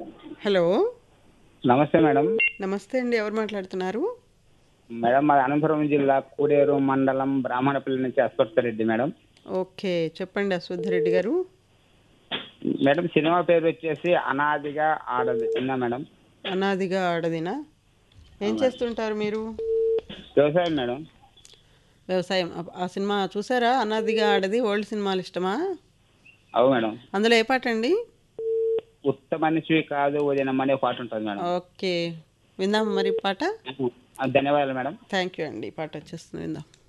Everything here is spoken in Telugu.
హలో నమస్తే మేడం నమస్తే అండి ఎవరు మాట్లాడుతున్నారు మేడం మాది అనంతపురం జిల్లా కూడేరు మండలం బ్రాహ్మణపల్లి నుంచి అశ్వత్థరెడ్డి మేడం ఓకే చెప్పండి అశ్వథ్ గారు మేడం సినిమా పేరు వచ్చేసి అనాదిగా ఆడదు విన్నా మేడం అనాదిగా ఆడదినా ఏం చేస్తుంటారు మీరు వ్యవసాయం మేడం వ్యవసాయం ఆ- ఆ సినిమా చూసారా అనాదిగా ఆడది ఓల్డ్ సినిమాలు ఇష్టమా అవు మేడం అందులో ఏ పాట అండి ఉత్త మనిషి కాదు ఉదయనమ్మనే పాట ఉంటుంది మేడం ఓకే విందాం మరి పాట ధన్యవాదాలు మేడం థ్యాంక్ యూ అండి పాట వచ్చేస్తుంది విందాం